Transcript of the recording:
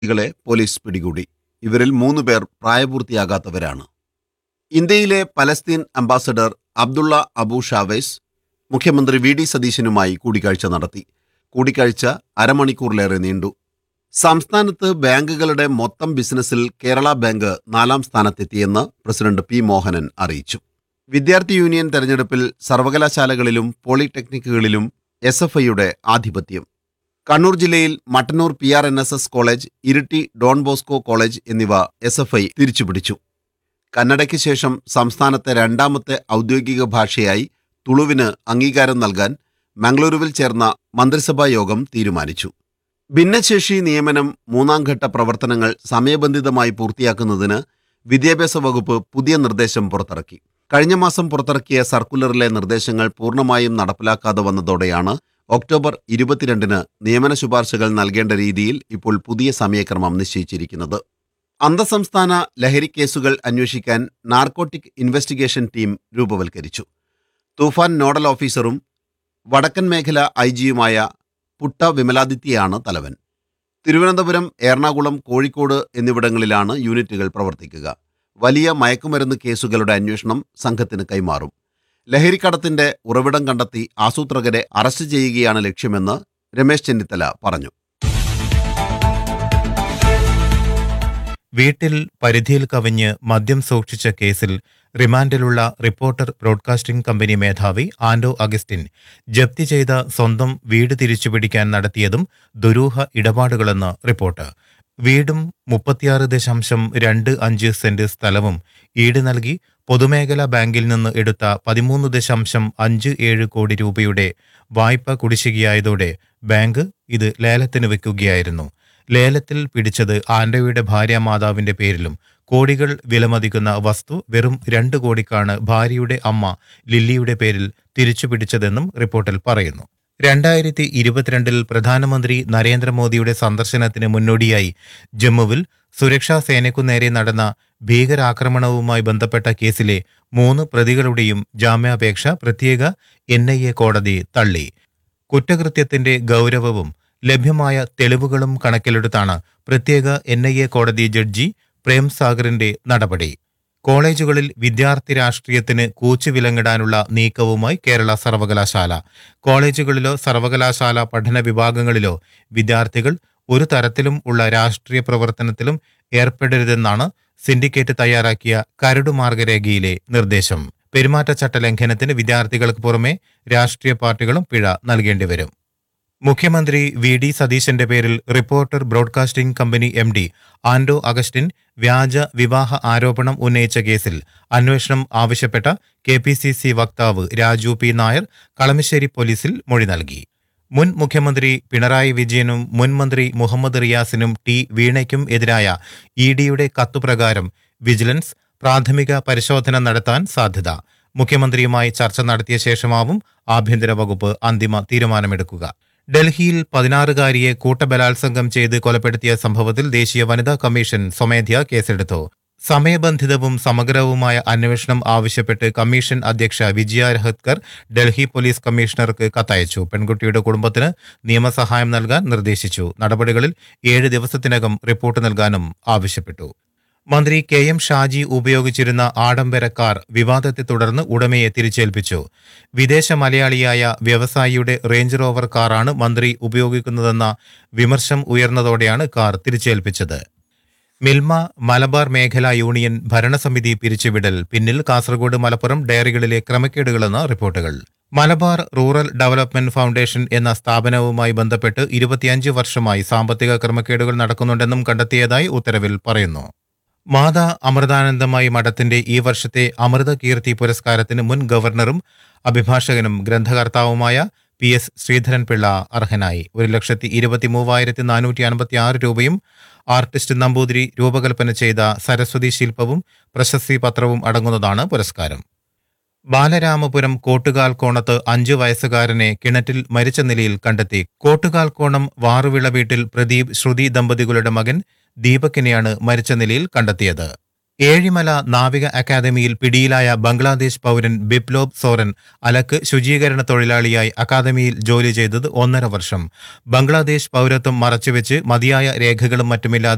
കളെ പോലീസ് പിടികൂടി ഇവരിൽ മൂന്ന് പേർ പ്രായപൂർത്തിയാകാത്തവരാണ് ഇന്ത്യയിലെ Palestine ambassador Abdullah Abu Shawesh മുഖ്യമന്ത്രി വി ഡി സതീശനുമായി കൂടിക്കാഴ്ച നടത്തി കൂടിക്കാഴ്ച അരമണിക്കൂറിലേറെ നീണ്ടു സംസ്ഥാനത്ത് ബാങ്കുകളുടെ മൊത്തം ബിസിനസ്സിൽ കേരള ബാങ്ക് നാലാം സ്ഥാനത്തെത്തിയെന്ന് പ്രസിഡന്റ് പി മോഹനൻ അറിയിച്ചു വിദ്യാർത്ഥി യൂണിയൻ തെരഞ്ഞെടുപ്പിൽ സർവകലാശാലകളിലും പോളിടെക്നിക്കുകളിലും എസ് എഫ് ഐയുടെ ആധിപത്യം കണ്ണൂർ ജില്ലയിൽ Mattannur P R N S S college Iritty Don Bosco college എന്നിവ എസ് എഫ് ഐ തിരിച്ചുപിടിച്ചു കന്നഡയ്ക്ക് ശേഷം സംസ്ഥാനത്തെ രണ്ടാമത്തെ ഔദ്യോഗിക ഭാഷയായി തുളുവിന് അംഗീകാരം നൽകാൻ മംഗളൂരുവിൽ ചേർന്ന മന്ത്രിസഭാ യോഗം തീരുമാനിച്ചു ഭിന്നശേഷി നിയമനം മൂന്നാം ഘട്ട പ്രവർത്തനങ്ങൾ സമയബന്ധിതമായി പൂർത്തിയാക്കുന്നതിന് വിദ്യാഭ്യാസ വകുപ്പ് പുതിയ നിർദ്ദേശം പുറത്തിറക്കി കഴിഞ്ഞ മാസം പുറത്തിറക്കിയ സർക്കുലറിലെ നിർദ്ദേശങ്ങൾ പൂർണ്ണമായും നടപ്പിലാക്കാതെ വന്നതോടെയാണ് ഒക്ടോബർ ഇരുപത്തിരണ്ടിന് നിയമന ശുപാർശകൾ നൽകേണ്ട രീതിയിൽ ഇപ്പോൾ പുതിയ സമയക്രമം നിശ്ചയിച്ചിരിക്കുന്നത് അന്തസംസ്ഥാന ലഹരി കേസുകൾ അന്വേഷിക്കാൻ നാർക്കോട്ടിക് ഇൻവെസ്റ്റിഗേഷൻ ടീം രൂപവൽക്കരിച്ചു തൂഫാൻ നോഡൽ ഓഫീസറും വടക്കൻ മേഖല ഐ ജിയുമായ പുട്ട വിമലാദിത്യയാണ് തലവൻ തിരുവനന്തപുരം എറണാകുളം കോഴിക്കോട് എന്നിവിടങ്ങളിലാണ് യൂണിറ്റുകൾ പ്രവർത്തിക്കുക വലിയ മയക്കുമരുന്ന് കേസുകളുടെ അന്വേഷണം സംഘത്തിന് കൈമാറും ലഹരിക്കടത്തിന്റെ ഉറവിടം കണ്ടെത്തി ആസൂത്രകരെ അറസ്റ്റ് ചെയ്യുകയാണ് ലക്ഷ്യമെന്ന് രമേശ് ചെന്നിത്തല പറഞ്ഞു വീട്ടിൽ പരിധിയിൽ കവിഞ്ഞ് മദ്യം സൂക്ഷിച്ച കേസിൽ റിമാൻഡിലുള്ള റിപ്പോർട്ടർ ബ്രോഡ്കാസ്റ്റിംഗ് കമ്പനി മേധാവി ആൻഡോ അഗസ്റ്റിൻ ജപ്തി ചെയ്ത സ്വന്തം വീട് തിരിച്ചുപിടിക്കാൻ നടത്തിയതും ദുരൂഹ ഇടപാടുകളെന്ന് റിപ്പോർട്ട് വീടും മുപ്പത്തിയാറ് ദശാംശം രണ്ട് അഞ്ച് സെന്റ് സ്ഥലവും ഈട് നൽകി പൊതുമേഖലാ ബാങ്കിൽ നിന്ന് എടുത്ത പതിമൂന്ന് ദശാംശം അഞ്ച് ഏഴ് കോടി രൂപയുടെ വായ്പ കുടിശ്ശികയായതോടെ ബാങ്ക് ഇത് ലേലത്തിന് വെക്കുകയായിരുന്നു ലേലത്തിൽ പിടിച്ചത് ആൻഡോയുടെ ഭാര്യാമാതാവിന്റെ പേരിലും കോടികൾ വിലമതിക്കുന്ന വസ്തു വെറും രണ്ട് കോടിക്കാണ് ഭാര്യയുടെ അമ്മ ലില്ലിയുടെ പേരിൽ തിരിച്ചു പിടിച്ചതെന്നും റിപ്പോർട്ടിൽ പറയുന്നു രണ്ടായിരത്തി ഇരുപത്തിരണ്ടിൽ പ്രധാനമന്ത്രി നരേന്ദ്രമോദിയുടെ സന്ദർശനത്തിന് മുന്നോടിയായി ജമ്മുവിൽ സുരക്ഷാ സേനയ്ക്കു നേരെ നടന്ന ഭീകരാക്രമണവുമായി ബന്ധപ്പെട്ട കേസിലെ മൂന്ന് പ്രതികളുടെയും ജാമ്യാപേക്ഷ പ്രത്യേക എൻ കോടതി തള്ളി കുറ്റകൃത്യത്തിന്റെ ഗൗരവവും ലഭ്യമായ തെളിവുകളും കണക്കിലെടുത്താണ് പ്രത്യേക എൻ ഐ എ കോടതി ജഡ്ജി പ്രേം സാഗറിന്റെ നടപടി കോളേജുകളിൽ വിദ്യാർത്ഥി രാഷ്ട്രീയത്തിന് കൂച്ചുവിലങ്ങിടാനുള്ള നീക്കവുമായി കേരള സർവകലാശാല കോളേജുകളിലോ സർവകലാശാല പഠന വിഭാഗങ്ങളിലോ വിദ്യാർത്ഥികൾ ഒരു തരത്തിലും ഉള്ള രാഷ്ട്രീയ പ്രവർത്തനത്തിലും ഏർപ്പെടരുതെന്നാണ് സിൻഡിക്കേറ്റ് തയ്യാറാക്കിയ കരടു മാർഗരേഖയിലെ നിർദ്ദേശം പെരുമാറ്റച്ചട്ട ലംഘനത്തിന് വിദ്യാർത്ഥികൾക്ക് പുറമെ രാഷ്ട്രീയ പാർട്ടികളും പിഴ നൽകേണ്ടി വരും മുഖ്യമന്ത്രി വി ഡി സതീശന്റെ പേരിൽ reporter broadcasting company M D Anto Augustine വ്യാജ വിവാഹ ആരോപണം ഉന്നയിച്ച കേസിൽ അന്വേഷണം ആവശ്യപ്പെട്ട കെ പി സി സി വക്താവ് രാജു പി നായർ കളമശ്ശേരി പോലീസിൽ മൊഴി നൽകി മുൻ മുഖ്യമന്ത്രി പിണറായി വിജയനും മുൻ മന്ത്രി മുഹമ്മദ് റിയാസിനും ടി വീണയ്ക്കും എതിരായ ഇ ഡിയുടെ കത്തുപ്രകാരം വിജിലൻസ് പ്രാഥമിക പരിശോധന നടത്താൻ സാധ്യത മുഖ്യമന്ത്രിയുമായി ചർച്ച നടത്തിയ ശേഷമാവും ആഭ്യന്തര വകുപ്പ് അന്തിമ തീരുമാനമെടുക്കുക ഡൽഹിയിൽ പതിനാറുകാരിയെ കൂട്ടബലാത്സംഗം ചെയ്ത് കൊലപ്പെടുത്തിയ സംഭവത്തിൽ ദേശീയ വനിതാ കമ്മീഷൻ സ്വമേധ്യാ കേസെടുത്തു സമയബന്ധിതവും സമഗ്രവുമായ അന്വേഷണം ആവശ്യപ്പെട്ട് കമ്മീഷൻ അധ്യക്ഷ വിജയ രഹത്കർ ഡൽഹി പോലീസ് കമ്മീഷണർക്ക് കത്തയച്ചു പെൺകുട്ടിയുടെ കുടുംബത്തിന് നിയമസഹായം നൽകാൻ നിർദ്ദേശിച്ചു നടപടികളിൽ ഏഴ് ദിവസത്തിനകം റിപ്പോർട്ട് നൽകാനും ആവശ്യപ്പെട്ടു മന്ത്രി കെ എം ഷാജി ഉപയോഗിച്ചിരുന്ന ആഡംബര കാർ വിവാദത്തെ തുടർന്ന് ഉടമയെ തിരിച്ചേൽപ്പിച്ചു വിദേശ മലയാളിയായ വ്യവസായിയുടെ റേഞ്ച് റോവർ കാറാണ് മന്ത്രി ഉപയോഗിക്കുന്നതെന്ന വിമർശം ഉയർന്നതോടെയാണ് കാർ തിരിച്ചേൽപ്പിച്ചത് മിൽമ മലബാർ മേഖലാ യൂണിയൻ ഭരണസമിതി പിരിച്ചുവിടൽ പിന്നിൽ കാസർഗോഡ് മലപ്പുറം ഡയറികളിലെ ക്രമക്കേടുകളെന്ന റിപ്പോർട്ടുകൾ മലബാർ റൂറൽ ഡെവലപ്മെന്റ് ഫൗണ്ടേഷൻ എന്ന സ്ഥാപനവുമായി ബന്ധപ്പെട്ട് ഇരുപത്തിയഞ്ച് വർഷമായി സാമ്പത്തിക ക്രമക്കേടുകൾ നടക്കുന്നുണ്ടെന്നും കണ്ടെത്തിയതായി ഉത്തരവിൽ പറയുന്നു മാതാ അമൃതാനന്ദമായി മഠത്തിന്റെ ഈ വർഷത്തെ അമൃത കീർത്തി പുരസ്കാരത്തിന് മുൻ ഗവർണറും അഭിഭാഷകനും ഗ്രന്ഥകർത്താവുമായ പി എസ് ശ്രീധരൻപിള്ള അർഹനായി ഒരു ലക്ഷത്തി ഇരുപത്തി മൂവായിരത്തി നാനൂറ്റി അൻപത്തി ആറ് രൂപയും ആർട്ടിസ്റ്റ് നമ്പൂതിരി രൂപകൽപ്പന ചെയ്ത സരസ്വതി ശില്പവും പ്രശസ്തി പത്രവും അടങ്ങുന്നതാണ് പുരസ്കാരം ബാലരാമപുരം കോട്ടുകാൽ കോണത്ത് അഞ്ചു വയസ്സുകാരനെ കിണറ്റിൽ മരിച്ച നിലയിൽ കണ്ടെത്തി കോട്ടുകാൽ കോണം വാറുവിള വീട്ടിൽ പ്രദീപ് ശ്രുതി ദമ്പതികളുടെ മകൻ ദീപകിനെയാണ് മരിച്ച നിലയിൽ കണ്ടെത്തിയത് ഏഴിമല നാവിക അക്കാദമിയിൽ പിടിയിലായ ബംഗ്ലാദേശ് പൗരൻ ബിപ്ലോബ് സോറൻ അലക്ക് ശുചീകരണ തൊഴിലാളിയായി അക്കാദമിയിൽ ജോലി ചെയ്തത് ഒന്നര വർഷം ബംഗ്ലാദേശ് പൗരത്വം മറച്ചുവെച്ച് മതിയായ രേഖകളും മറ്റുമില്ലാതെ